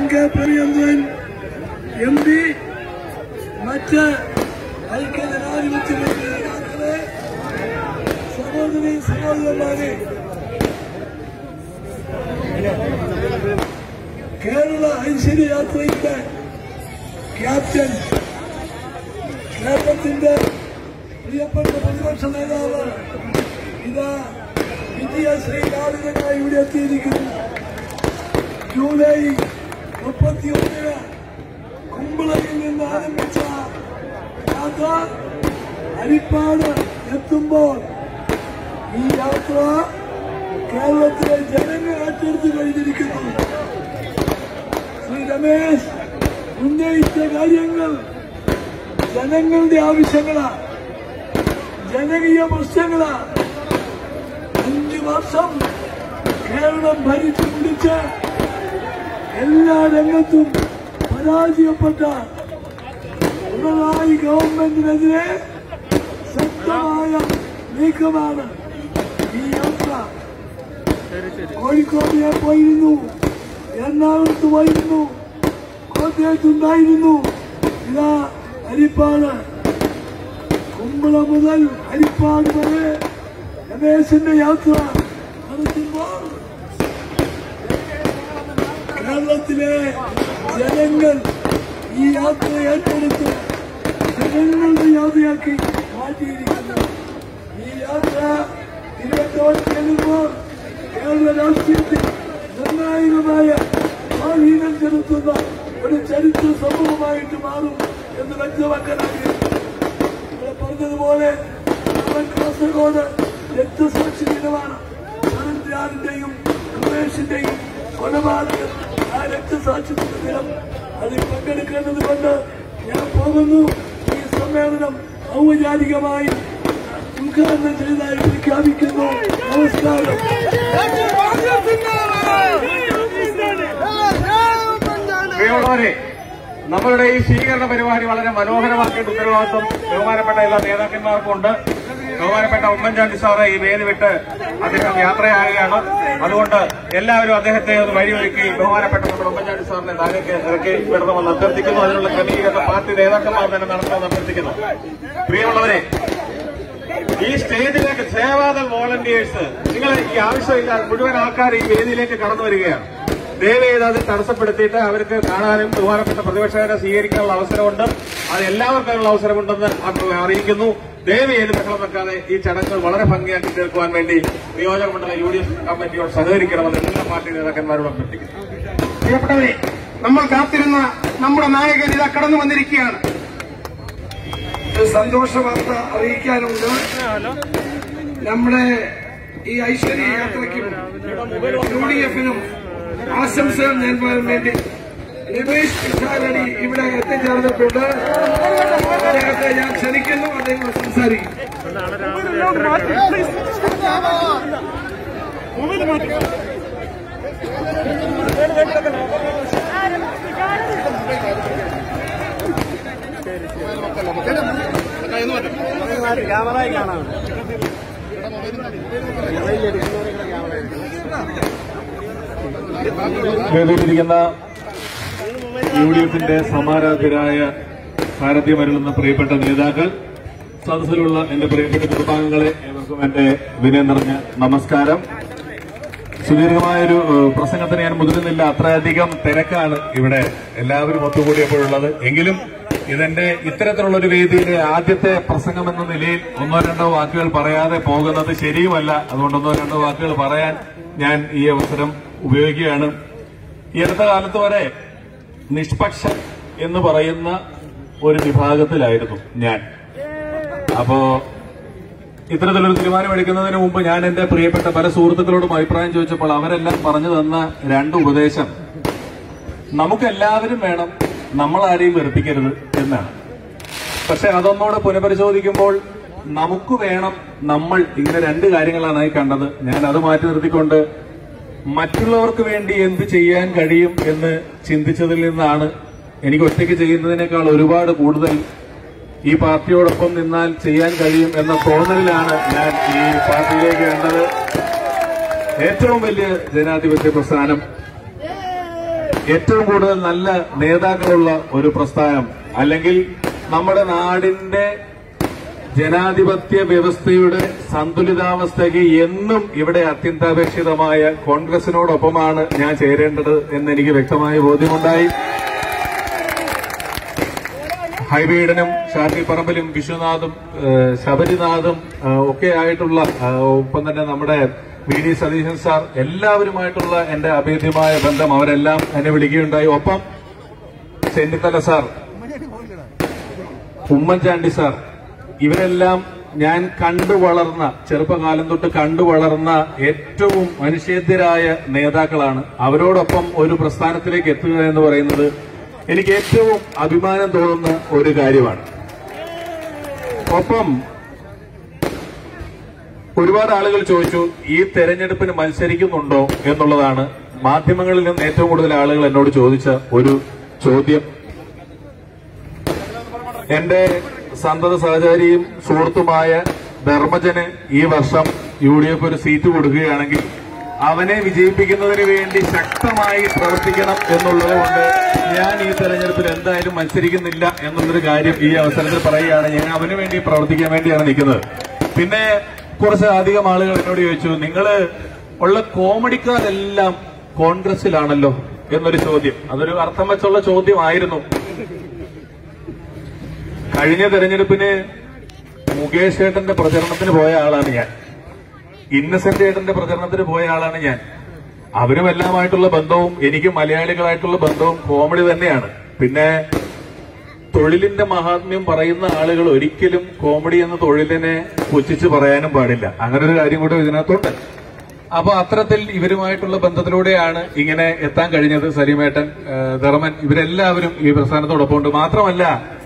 K Premachandran M P മറ്റ് ഐക്യജനാധിപത്യ മുന്നണി നേതാക്കളെ സഹോദരി സഹോദരന്മാരെ കേരള ഐശ്വര്യ യാത്രയുടെ ക്യാപ്റ്റൻ കേരളത്തിന്റെ പ്രിയപ്പെട്ട പ്രതിപക്ഷ നേതാവ് ഇതാ വിജയശ്രീ ലാളിതനായി ഇവിടെ എത്തിയിരിക്കുന്നു ജൂലൈ മുപ്പത്തിയൊന്നിന് കുമ്പളയിൽ നിന്ന് ആരംഭിച്ച യാത്ര അരിപ്പാട് എത്തുമ്പോൾ ഈ യാത്ര കേരളത്തിലെ ജനങ്ങൾ ഏറ്റെടുത്തു കഴിഞ്ഞിരിക്കുന്നു ശ്രീ രമേശ് ഉന്നയിച്ച കാര്യങ്ങൾ ജനങ്ങളുടെ ആവശ്യങ്ങളാണ് ജനകീയ പ്രശ്നങ്ങളാണ് അഞ്ചു വർഷം കേരളം ഭരിച്ചു പിടിച്ച് എല്ലാ രംഗത്തും പരാജയപ്പെട്ട പിണറായി ഗവൺമെന്റിനെതിരെ ശക്തമായ നീക്കമാണ് ഈ യാത്ര കോഴിക്കോട് ഞാൻ പോയിരുന്നു എറണാകുളത്ത് പോയിരുന്നു കോട്ടയത്തുണ്ടായിരുന്നു ഇതാ അരിപ്പാട് കുമ്പള മുതൽ അരിപ്പാട് വരെ രമേശിന്റെ യാത്ര നടത്തുമ്പോൾ കേരളത്തിലെ ജനങ്ങൾ ഈ യാത്ര ഏറ്റെടുത്ത് ജനങ്ങളുടെ യാത്രയാക്കി മാറ്റിയിരിക്കുന്നു ഈ യാത്ര ഇരുപത്തോളം ചെല്ലുമ്പോൾ കേരള രാഷ്ട്രീയത്തിൽ നിർണായകമായ സ്വാധീനം ചെലുത്തുന്ന ഒരു ചരിത്ര സംഭവമായിട്ട് മാറും എന്ന് വ്യക്തമാക്കാൻ ആഗ്രഹിക്കുന്നു ഇവിടെ പറഞ്ഞതുപോലെ അവൻ കാസർഗോഡ് രക്തസാക്ഷി ദിനമാണ് അനന്തരാജിന്റെയും രമേശിന്റെയും കൊലപാതകം ആ രക്തസാക്ഷി ദിനം അതിൽ പങ്കെടുക്കേണ്ടത് കൊണ്ട് ഞാൻ പോകുന്നു ഈ സമ്മേളനം ഔപചാരികമായി ഉദ്ഘാടനം ചെയ്തതായി പ്രഖ്യാപിക്കുന്നു നമസ്കാരം പ്രിയമുള്ളവരെ നമ്മളുടെ ഈ സ്വീകരണ പരിപാടി വളരെ മനോഹരമാക്കിയിട്ട് ഉത്തരവാദിത്വം ബഹുമാനപ്പെട്ട എല്ലാ നേതാക്കന്മാർക്കും ഉണ്ട് ബഹുമാനപ്പെട്ട ഉമ്മൻചാണ്ടി സാറ് ഈ വേദി വിട്ട് അദ്ദേഹം യാത്രയാകുകയാണ് അതുകൊണ്ട് എല്ലാവരും അദ്ദേഹത്തെ ഒന്ന് വഴിയൊരുക്കി ബഹുമാനപ്പെട്ട നമ്മുടെ ഉമ്മൻചാണ്ടി സാറിനെ താഴേക്ക് ഇറക്കി വിടണമെന്ന് അഭ്യർത്ഥിക്കുന്നു അതിനുള്ള ക്രമീകരണ പാർട്ടി നേതാക്കന്മാർ തന്നെ നടത്തണമെന്ന് അഭ്യർത്ഥിക്കുന്നു പ്രിയമുള്ളവരെ ഈ സ്റ്റേജിലേക്ക് സേവാദൾ വോളണ്ടിയേഴ്സ് നിങ്ങൾ ഈ ആവശ്യമില്ല മുഴുവൻ ആൾക്കാർ ഈ വേദിയിലേക്ക് കടന്നു വരികയാണ് ദയവ് ചെയ്ത് അത് തടസ്സപ്പെടുത്തിയിട്ട് അവർക്ക് കാണാനും ബഹുമാനപ്പെട്ട പ്രതിപക്ഷകരെ സ്വീകരിക്കാനുള്ള അവസരമുണ്ട് അത് എല്ലാവർക്കുള്ള അവസരമുണ്ടെന്ന് അവർ അറിയിക്കുന്നു ദയവ് ചെയ്ത് ബഹളം വെക്കാതെ ഈ ചടങ്ങുകൾ വളരെ ഭംഗിയാക്കി തീർക്കുവാൻ വേണ്ടി നിയോജക മണ്ഡല യു ഡി എഫ് കമ്മിറ്റിയോട് സഹകരിക്കണമെന്ന് എല്ലാ പാർട്ടി നേതാക്കന്മാരോട് അഭ്യർത്ഥിക്കുന്നു പ്രിയപ്പെട്ടവരെ നമ്മൾ കാത്തിരുന്ന നമ്മുടെ നായകൻ ഇതാ കടന്നു വന്നിരിക്കുകയാണ് ഒരു സന്തോഷ വാർത്ത അറിയിക്കാനുണ്ട് നമ്മുടെ ഈ ഐശ്വര്യ യാത്രയ്ക്കും യു ഡി എഫിനും ആശംസകൾ നേടാൻ വേണ്ടി രമേശ് പിഷാരടി ഇവിടെ എത്തിച്ചേർന്നിട്ടുണ്ട് അദ്ദേഹത്തെ ഞാൻ ക്ഷണിക്കുന്നു അദ്ദേഹം സംസാരിക്കും വേദിയിലിരിക്കുന്ന യു ഡി എഫിന്റെ സമാരാധ്യരായ സാരഥ്യമരുളുന്ന പ്രിയപ്പെട്ട നേതാക്കൾ സദസ്സിലുള്ള എന്റെ പ്രിയപ്പെട്ട കുടുംബാംഗങ്ങളെ ഏവർക്കും എന്റെ വിനയം നിറഞ്ഞ നമസ്കാരം സുദീർഘമായൊരു ഏഹ്, പ്രസംഗത്തിന് ഞാൻ മുതിരുന്നില്ല അത്രയധികം തിരക്കാണ് ഇവിടെ എല്ലാവരും ഒത്തുകൂടിയപ്പോഴുള്ളത് എങ്കിലും ഇതെന്റെ ഇത്തരത്തിലുള്ള ഒരു വേദിയിലെ ആദ്യത്തെ പ്രസംഗം എന്ന നിലയിൽ ഒന്നോ രണ്ടോ വാക്കുകൾ പറയാതെ പോകുന്നത് ശരിയുമല്ല അതുകൊണ്ട് ഒന്നോ രണ്ടോ വാക്കുകൾ പറയാൻ ഞാൻ ഈ അവസരം ഉപയോഗിക്കുകയാണ് ഈ അടുത്ത കാലത്ത് വരെ നിഷ്പക്ഷ എന്ന് പറയുന്ന ഒരു വിഭാഗത്തിലായിരുന്നു ഞാൻ അപ്പോ ഇത്തരത്തിലൊരു തീരുമാനമെടുക്കുന്നതിന് മുമ്പ് ഞാൻ എന്റെ പ്രിയപ്പെട്ട പല സുഹൃത്തുക്കളോടും അഭിപ്രായം ചോദിച്ചപ്പോൾ അവരെല്ലാം പറഞ്ഞു തന്ന രണ്ട് ഉപദേശം നമുക്കെല്ലാവരും വേണം നമ്മൾ ആരെയും വെറുപ്പിക്കരുത് എന്നാണ് പക്ഷെ അതൊന്നുകൂടെ പുനഃപരിശോധിക്കുമ്പോൾ നമുക്ക് വേണം നമ്മൾ ഇങ്ങനെ രണ്ട് കാര്യങ്ങളാണ് ഈ കണ്ടത് ഞാൻ അത് മാറ്റി നിർത്തിക്കൊണ്ട് മറ്റുള്ളവർക്ക് വേണ്ടി എന്ത് ചെയ്യാൻ കഴിയും എന്ന് ചിന്തിച്ചതിൽ നിന്നാണ് എനിക്ക് ഒറ്റയ്ക്ക് ചെയ്യുന്നതിനേക്കാൾ ഒരുപാട് കൂടുതൽ ഈ പാർട്ടിയോടൊപ്പം നിന്നാൽ ചെയ്യാൻ കഴിയും എന്ന തോന്നലിലാണ് ഞാൻ ഈ പാർട്ടിയിലേക്ക് വേണ്ടത് ഏറ്റവും വലിയ ജനാധിപത്യ പ്രസ്ഥാനം ഏറ്റവും കൂടുതൽ നല്ല നേതാക്കളുള്ള ഒരു പ്രസ്ഥാനം അല്ലെങ്കിൽ നമ്മുടെ നാടിന്റെ ജനാധിപത്യ വ്യവസ്ഥയുടെ സന്തുലിതാവസ്ഥയ്ക്ക് എന്നും ഇവിടെ അത്യന്താപേക്ഷിതമായ കോൺഗ്രസിനോടൊപ്പമാണ് ഞാൻ ചേരേണ്ടത് എന്ന് എനിക്ക് വ്യക്തമായ ബോധ്യമുണ്ടായി ഹൈബീഡനും ഷാഫി പറമ്പിലും വിശ്വനാഥും ഏഹ് ശബരിനാഥും ഏഹ് ഒക്കെ ആയിട്ടുള്ള ഏഹ് ഒപ്പം തന്നെ നമ്മുടെ വി ഡി സതീശൻ സാർ എല്ലാവരുമായിട്ടുള്ള എന്റെ അഭേദ്യമായ ബന്ധം അവരെല്ലാം എന്നെ വിളിക്കുകയുണ്ടായി ഒപ്പം ചെന്നിത്തല സാർ ഉമ്മൻചാണ്ടി സാർ ഇവരെല്ലാം ഞാൻ കണ്ടു വളർന്ന ചെറുപ്പകാലം തൊട്ട് കണ്ടു വളർന്ന ഏറ്റവും മനുഷ്യേദ്യരായ നേതാക്കളാണ് അവരോടൊപ്പം ഒരു പ്രസ്ഥാനത്തിലേക്ക് എത്തുക എന്ന് പറയുന്നത് എനിക്ക് ഏറ്റവും അഭിമാനം തോന്നുന്ന ഒരു കാര്യമാണ് ഒപ്പം ഒരുപാട് ആളുകൾ ചോദിച്ചു ഈ തെരഞ്ഞെടുപ്പിന് മത്സരിക്കുന്നുണ്ടോ എന്നുള്ളതാണ് മാധ്യമങ്ങളിൽ നിന്ന് ഏറ്റവും കൂടുതൽ ആളുകൾ എന്നോട് ചോദിച്ച ഒരു ചോദ്യം എന്റെ സന്തത സഹചാരിയും സുഹൃത്തുമായ ധർമ്മജന് ഈ വർഷം യു ഡി എഫ് ഒരു സീറ്റ് കൊടുക്കുകയാണെങ്കിൽ അവനെ വിജയിപ്പിക്കുന്നതിന് വേണ്ടി ശക്തമായി പ്രവർത്തിക്കണം എന്നുള്ളത് കൊണ്ട് ഞാൻ ഈ തെരഞ്ഞെടുപ്പിൽ എന്തായാലും മത്സരിക്കുന്നില്ല എന്നുള്ളൊരു കാര്യം ഈ അവസരത്തിൽ പറയുകയാണ് ഞാൻ അവന് വേണ്ടി പ്രവർത്തിക്കാൻ വേണ്ടിയാണ് നിൽക്കുന്നത് പിന്നെ കുറച്ച് അധികം ആളുകൾ എന്നോട് ചോദിച്ചു നിങ്ങള് ഉള്ള കോമഡിക്കാരെല്ലാം കോൺഗ്രസിലാണല്ലോ എന്നൊരു ചോദ്യം അതൊരു അർത്ഥം വെച്ചുള്ള ചോദ്യമായിരുന്നു കഴിഞ്ഞ തെരഞ്ഞെടുപ്പിന് മുകേഷ് ഏട്ടന്റെ പ്രചരണത്തിന് പോയ ആളാണ് ഞാൻ ഇന്നസെന്റ് ഏട്ടന്റെ പ്രചരണത്തിന് പോയ ആളാണ് ഞാൻ അവരും എല്ലാമായിട്ടുള്ള ബന്ധവും എനിക്ക് മലയാളികളായിട്ടുള്ള ബന്ധവും കോമഡി തന്നെയാണ് പിന്നെ തൊഴിലിന്റെ മഹാത്മ്യം പറയുന്ന ആളുകൾ ഒരിക്കലും കോമഡി എന്ന തൊഴിലിനെ പുച്ഛിച്ച് പറയാനും പാടില്ല അങ്ങനെ ഒരു കാര്യം കൂടെ ഇതിനകത്തുണ്ട് അപ്പൊ അത്തരത്തിൽ ഇവരുമായിട്ടുള്ള ബന്ധത്തിലൂടെയാണ് ഇങ്ങനെ എത്താൻ കഴിഞ്ഞത് സലീമേട്ടൻ ഏഹ് ധർമ്മൻ ഇവരെല്ലാവരും ഈ പ്രസ്ഥാനത്തോടൊപ്പം ഉണ്ട് മാത്രമല്ല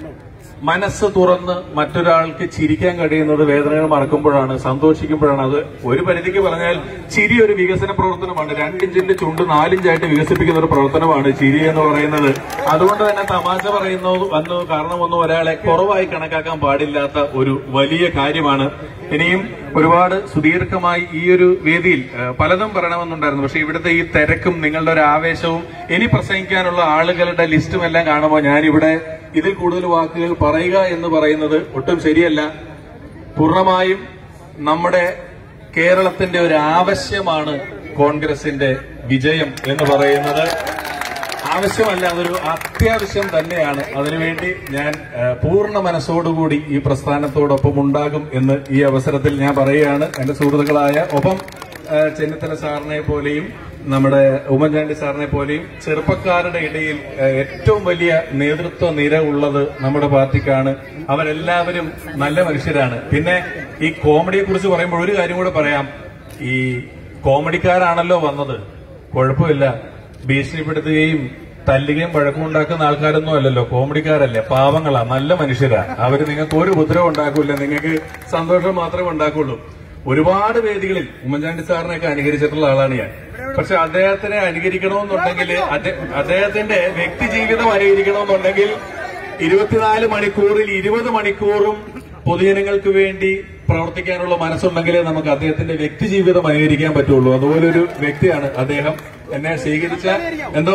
മനസ്സ് തുറന്ന് മറ്റൊരാൾക്ക് ചിരിക്കാൻ കഴിയുന്നത് വേദനകൾ മറക്കുമ്പോഴാണ് സന്തോഷിക്കുമ്പോഴാണ് അത് ഒരു പരിധിക്ക് പറഞ്ഞാൽ ചിരി ഒരു വികസന പ്രവർത്തനമാണ് രണ്ടിഞ്ചിന്റെ ചുണ്ട് നാലിഞ്ചായിട്ട് വികസിപ്പിക്കുന്ന ഒരു പ്രവർത്തനമാണ് ചിരി എന്ന് പറയുന്നത് അതുകൊണ്ട് തന്നെ തമാശ പറയുന്നു വന്നു കാരണമൊന്നും ഒരാളെ കുറവായി കണക്കാക്കാൻ പാടില്ലാത്ത ഒരു വലിയ കാര്യമാണ് ഇനിയും ഒരുപാട് സുദീർഘമായി ഈ ഒരു വേദിയിൽ ഏഹ്, പലതും പറയണമെന്നുണ്ടായിരുന്നു പക്ഷെ ഇവിടുത്തെ ഈ തിരക്കും നിങ്ങളുടെ ഒരു ആവേശവും ഇനി പ്രസംഗിക്കാനുള്ള ആളുകളുടെ ലിസ്റ്റും എല്ലാം കാണുമ്പോൾ ഞാനിവിടെ ഇതിൽ കൂടുതൽ വാക്കുകൾ പറയുക എന്ന് പറയുന്നത് ഒട്ടും ശരിയല്ല പൂർണ്ണമായും നമ്മുടെ കേരളത്തിന്റെ ഒരു ആവശ്യമാണ് കോൺഗ്രസിന്റെ വിജയം എന്ന് പറയുന്നത് ആവശ്യമല്ല അതൊരു അത്യാവശ്യം തന്നെയാണ് അതിനുവേണ്ടി ഞാൻ ആ, പൂർണ്ണ മനസ്സോടുകൂടി ഈ പ്രസ്ഥാനത്തോടൊപ്പം ഉണ്ടാകും എന്ന് ഈ അവസരത്തിൽ ഞാൻ പറയുകയാണ് എന്റെ സുഹൃത്തുക്കളായ ഒപ്പം ആ, ചെന്നിത്തല സാറിനെ പോലെയും നമ്മുടെ ഉമ്മൻചാണ്ടി സാറിനെ പോലെയും ചെറുപ്പക്കാരുടെ ഇടയിൽ ആ, ഏറ്റവും വലിയ നേതൃത്വ നിര ഉള്ളത് നമ്മുടെ പാർട്ടിക്കാണ് അവരെല്ലാവരും നല്ല മനുഷ്യരാണ് പിന്നെ ഈ കോമഡിയെ കുറിച്ച് പറയുമ്പോൾ ഒരു കാര്യം കൂടെ പറയാം ഈ കോമഡിക്കാരാണല്ലോ വന്നത് കുഴപ്പമില്ല ഭീഷണിപ്പെടുത്തുകയും തല്ലുകയും വഴക്കും ഉണ്ടാക്കുന്ന ആൾക്കാരൊന്നും അല്ലല്ലോ കോമഡിക്കാരല്ലേ പാവങ്ങളാ നല്ല മനുഷ്യരാ അവര് നിങ്ങൾക്ക് ഒരു ഉപദ്രവം ഉണ്ടാക്കൂല നിങ്ങൾക്ക് സന്തോഷം മാത്രമേ ഉണ്ടാക്കുള്ളൂ ഒരുപാട് വേദികളിൽ ഉമ്മൻചാണ്ടി സാറിനെയൊക്കെ അനുകരിച്ചിട്ടുള്ള ആളാണ് ഞാൻ പക്ഷെ അദ്ദേഹത്തിനെ അനുകരിക്കണമെന്നുണ്ടെങ്കിൽ അദ്ദേ- അദ്ദേഹത്തിന്റെ വ്യക്തി ജീവിതം അനുകരിക്കണമെന്നുണ്ടെങ്കിൽ ഇരുപത്തിനാല് മണിക്കൂറിൽ ഇരുപത് മണിക്കൂറും പൊതുജനങ്ങൾക്ക് വേണ്ടി പ്രവർത്തിക്കാനുള്ള മനസ്സുണ്ടെങ്കിലേ നമുക്ക് അദ്ദേഹത്തിന്റെ വ്യക്തി ജീവിതം അനുകരിക്കാൻ പറ്റുള്ളൂ അതുപോലെ ഒരു വ്യക്തിയാണ് അദ്ദേഹം എന്നെ സ്വീകരിച്ച എന്തോ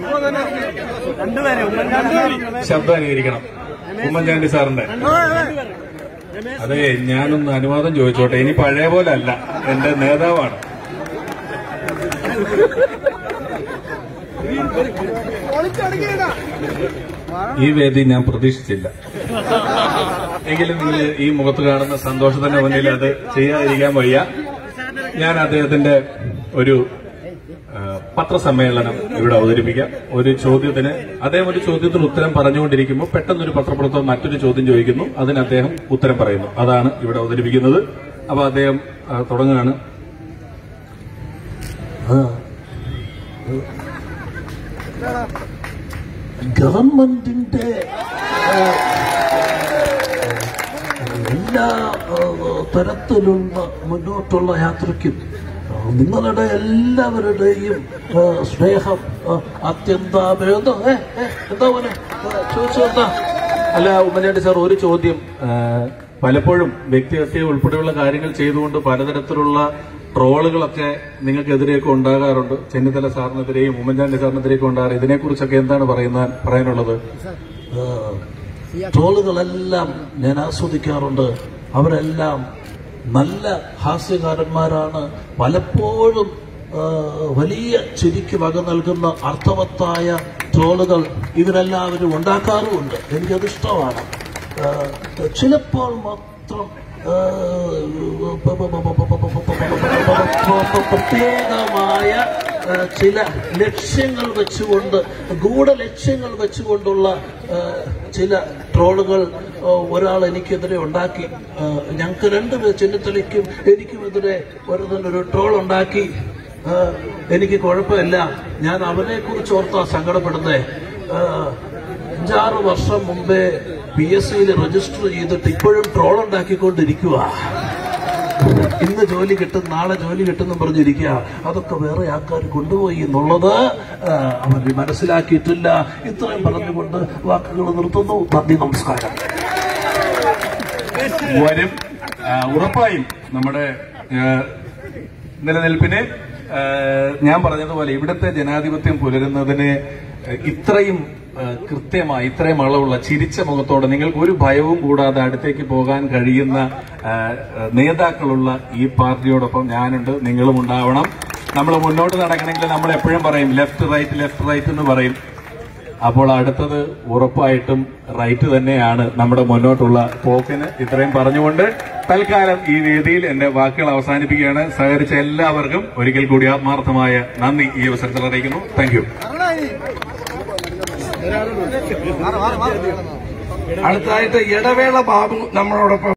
ശബ്ദം അനുകരിക്കണം ഉമ്മൻചാണ്ടി സാറിന്റെ അതെ ഞാനൊന്ന് അനുവാദം ചോദിച്ചോട്ടെ ഇനി പഴയ പോലെ അല്ല എന്റെ നേതാവാണ് ഈ വേദി ഞാൻ പ്രതീക്ഷിച്ചില്ല എങ്കിലും നിങ്ങൾ ഈ മുഖത്ത് കാണുന്ന സന്തോഷത്തിന്റെ മുന്നിൽ അത് ചെയ്യാതിരിക്കാൻ വയ്യ ഞാൻ അദ്ദേഹത്തിന്റെ ഒരു ആ, പത്രസമ്മേളനം ഇവിടെ അവതരിപ്പിക്കാം ഒരു ചോദ്യത്തിന് അദ്ദേഹം ഒരു ചോദ്യത്തിന് ഉത്തരം പറഞ്ഞുകൊണ്ടിരിക്കുമ്പോൾ പെട്ടെന്നൊരു പത്രപ്രവർത്തകൻ മറ്റൊരു ചോദ്യം ചോദിക്കുന്നു അതിന് അദ്ദേഹം ഉത്തരം പറയുന്നു അതാണ് ഇവിടെ അവതരിപ്പിക്കുന്നത് അപ്പൊ അദ്ദേഹം ആ, തുടങ്ങുകയാണ് ഗവൺമെന്റിന്റെ ആ, എല്ലാ ആ, തരത്തിലുള്ള മുന്നോട്ടുള്ള യാത്രയ്ക്കും ആ, നിങ്ങളുടെ എല്ലാവരുടെയും ആ, സ്നേഹം ആ, അത്യന്താപ- എന്തോ ഏ, ഏ, എന്താ പോലെ ചോദിച്ചു എന്താ അല്ല ഉമ്മൻചാണ്ടി സാർ ഒരു ചോദ്യം ആ, പലപ്പോഴും വ്യക്തിഹത്യ ഉൾപ്പെടെയുള്ള കാര്യങ്ങൾ ചെയ്തുകൊണ്ട് പലതരത്തിലുള്ള ട്രോളുകളൊക്കെ നിങ്ങൾക്കെതിരെയൊക്കെ ഉണ്ടാകാറുണ്ട് ചെന്നിത്തല സാറിനെതിരെയും ഉമ്മൻചാണ്ടി സാറിനെതിരെയൊക്കെ ഉണ്ടാകാറ് ഇതിനെക്കുറിച്ചൊക്കെ എന്താണ് പറയുന്ന പറയാനുള്ളത് ഏഹ്, ട്രോളുകളെല്ലാം ഞാൻ ആസ്വദിക്കാറുണ്ട് അവരെല്ലാം നല്ല ഹാസ്യകാരന്മാരാണ് പലപ്പോഴും ഏഹ്, വലിയ ചിരിക്ക് വക നൽകുന്ന അർത്ഥവത്തായ ട്രോളുകൾ ഇവരെല്ലാവരും ഉണ്ടാക്കാറുമുണ്ട് എനിക്കത് ഇഷ്ടമാണ് ഏഹ്, ചിലപ്പോൾ മാത്രം ഏഹ്, പ- പ- പ- പ- പ- പ- പ- പ- പ- പ്രത്യേകമായ ഏഹ്, ചില ലക്ഷ്യങ്ങൾ വെച്ചുകൊണ്ട് ഗൂഢലക്ഷ്യങ്ങൾ വെച്ചുകൊണ്ടുള്ള ഏഹ്, ചില ട്രോളുകൾ ഏഹ്, ഒരാൾ എനിക്കെതിരെ ഉണ്ടാക്കി ഏഹ്, ഞങ്ങൾക്ക് രണ്ടുപേർ ചെന്നിത്തലയ്ക്കും എനിക്കുമെതിരെ ഒരു തന്നെ ഒരു ട്രോൾ ഉണ്ടാക്കി ഏഹ്, എനിക്ക് കുഴപ്പമില്ല ഞാൻ അവനെ കുറിച്ച് ഓർത്താ സങ്കടപ്പെടുന്നേ ഏഹ്, അഞ്ചാറ് വർഷം മുമ്പേ പി എസ് സിയിൽ രജിസ്റ്റർ ചെയ്തിട്ട് ഇപ്പോഴും ട്രോൾ ഉണ്ടാക്കിക്കൊണ്ടിരിക്കുക ഇന്ന് ജോലി കിട്ടും നാളെ ജോലി കിട്ടുമെന്ന് പറഞ്ഞിരിക്കുക അതൊക്കെ വേറെ ആൾക്കാർ കൊണ്ടുപോയി എന്നുള്ളത് ആ, അവർ മനസ്സിലാക്കിയിട്ടില്ല ഇത്രയും പറഞ്ഞുകൊണ്ട് വാക്കുകൾ നിർത്തുന്നു നന്ദി നമസ്കാരം വരും ആ, ഉറപ്പായും നമ്മുടെ ആ, നിലനിൽപ്പിന് ആ, ഞാൻ പറഞ്ഞതുപോലെ ഇവിടുത്തെ ജനാധിപത്യം പുലരുന്നതിന് ഇത്രയും ആ, കൃത്യമായി ഇത്രയും അളവുള്ള ചിരിച്ച മുഖത്തോടെ നിങ്ങൾക്ക് ഒരു ഭയവും കൂടാതെ അടുത്തേക്ക് പോകാൻ കഴിയുന്ന ആ, നേതാക്കളുള്ള ഈ പാർട്ടിയോടൊപ്പം ഞാനുണ്ട് നിങ്ങളും ഉണ്ടാവണം നമ്മൾ മുന്നോട്ട് നടക്കണമെങ്കിൽ നമ്മൾ എപ്പോഴും പറയും ലെഫ്റ്റ് റൈറ്റ് ലെഫ്റ്റ് റൈറ്റ് എന്ന് പറയും അപ്പോൾ അടുത്തത് ഉറപ്പായിട്ടും റൈറ്റ് തന്നെയാണ് നമ്മുടെ മുന്നോട്ടുള്ള പോക്കിന് ഇത്രയും പറഞ്ഞുകൊണ്ട് തൽക്കാലം ഈ വേദിയിൽ എന്റെ വാക്കുകൾ അവസാനിപ്പിക്കുകയാണ് സഹകരിച്ച എല്ലാവർക്കും ഒരിക്കൽ കൂടി ആത്മാർത്ഥമായ നന്ദി ഈ അവസരത്തിൽ അറിയിക്കുന്നു താങ്ക് യു അടുത്തതായിട്ട് ഇടവേള ബാബു നമ്മളോടൊപ്പം